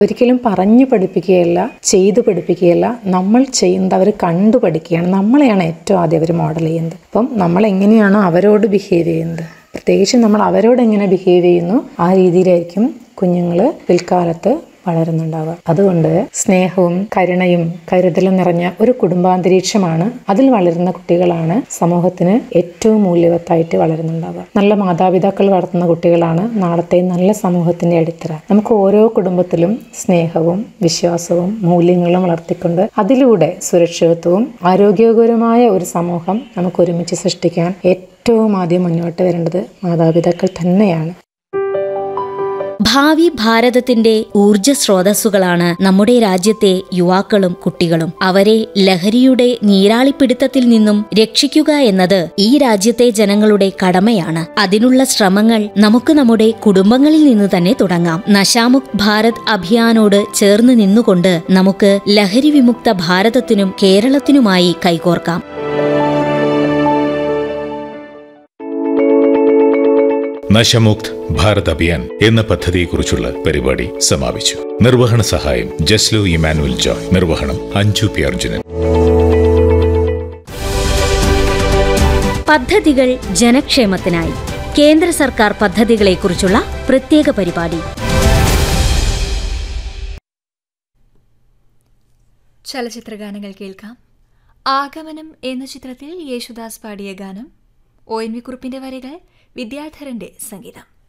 ഒരിക്കലും പറഞ്ഞു പഠിപ്പിക്കുകയല്ല ചെയ്തു പഠിപ്പിക്കുകയല്ല നമ്മൾ ചെയ്യുന്നത് അവർ കണ്ടു പഠിക്കുകയാണ് നമ്മളെയാണ് ഏറ്റവും ആദ്യം അവർ മോഡൽ ചെയ്യുന്നത് അപ്പം നമ്മൾ എങ്ങനെയാണോ അവരോട് ബിഹേവ് ചെയ്യുന്നത് പ്രത്യേകിച്ച് നമ്മൾ അവരോട് എങ്ങനെ ബിഹേവ് ചെയ്യുന്നു ആ രീതിയിലായിരിക്കും കുഞ്ഞുങ്ങൾ പിൽക്കാലത്ത് വളരുന്നുണ്ടാവുക അതുകൊണ്ട് സ്നേഹവും കരുണയും കരുതലും നിറഞ്ഞ ഒരു കുടുംബാന്തരീക്ഷമാണ് അതിൽ വളരുന്ന കുട്ടികളാണ് സമൂഹത്തിന് ഏറ്റവും മൂല്യവത്തായിട്ട് വളരുന്നുണ്ടാവുക നല്ല മാതാപിതാക്കൾ വളർത്തുന്ന കുട്ടികളാണ് നാളത്തെ നല്ല സമൂഹത്തിന്റെ അടിത്തറ നമുക്ക് ഓരോ കുടുംബത്തിലും സ്നേഹവും വിശ്വാസവും മൂല്യങ്ങളും വളർത്തിക്കൊണ്ട് അതിലൂടെ സുരക്ഷിതത്വവും ആരോഗ്യകരമായ ഒരു സമൂഹം നമുക്ക് ഒരുമിച്ച് സൃഷ്ടിക്കാൻ ഏറ്റവും ആദ്യം മുന്നോട്ട് വരേണ്ടത് മാതാപിതാക്കൾ തന്നെയാണ് ഭാവി ഭാരതത്തിന്റെ ഊർജ സ്രോതസ്സുകളാണ് നമ്മുടെ രാജ്യത്തെ യുവാക്കളും കുട്ടികളും അവരെ ലഹരിയുടെ നീരാളിപ്പിടുത്തത്തിൽ നിന്നും രക്ഷിക്കുക എന്നത് ഈ രാജ്യത്തെ ജനങ്ങളുടെ കടമയാണ് അതിനുള്ള ശ്രമങ്ങൾ നമുക്ക് നമ്മുടെ കുടുംബങ്ങളിൽ നിന്ന് തന്നെ തുടങ്ങാം നശാമുക്ത് ഭാരത് അഭിയാനോട് ചേർന്ന് നിന്നുകൊണ്ട് നമുക്ക് ലഹരി വിമുക്ത ഭാരതത്തിനും കേരളത്തിനുമായി കൈകോർക്കാം നശമുക്ത് ഭാരത് അഭിയാൻ എന്ന പദ്ധതിയെക്കുറിച്ചുള്ള പരിപാടി സമാപിച്ചു നിർവഹണ സഹായം ജസ്ലോ ഇമാനുവൽ ജോയ് നിർവഹണം അഞ്ജു പി അർജുനൻ പദ്ധതികൾ ജനക്ഷേമത്തിനായി കേന്ദ്ര സർക്കാർ പദ്ധതികളെക്കുറിച്ചുള്ള പ്രത്യേക പരിപാടി ചലച്ചിത്ര ഗാനങ്ങൾ കേൾക്കാം ആഗമനം എന്ന ചിത്രത്തിൽ യേശുദാസ് പാടിയ ഗാനം ഒ എൻ വി കുറുപ്പിന്റെ വരികൾ വിദ്യാധരന്റെ സംഗീതം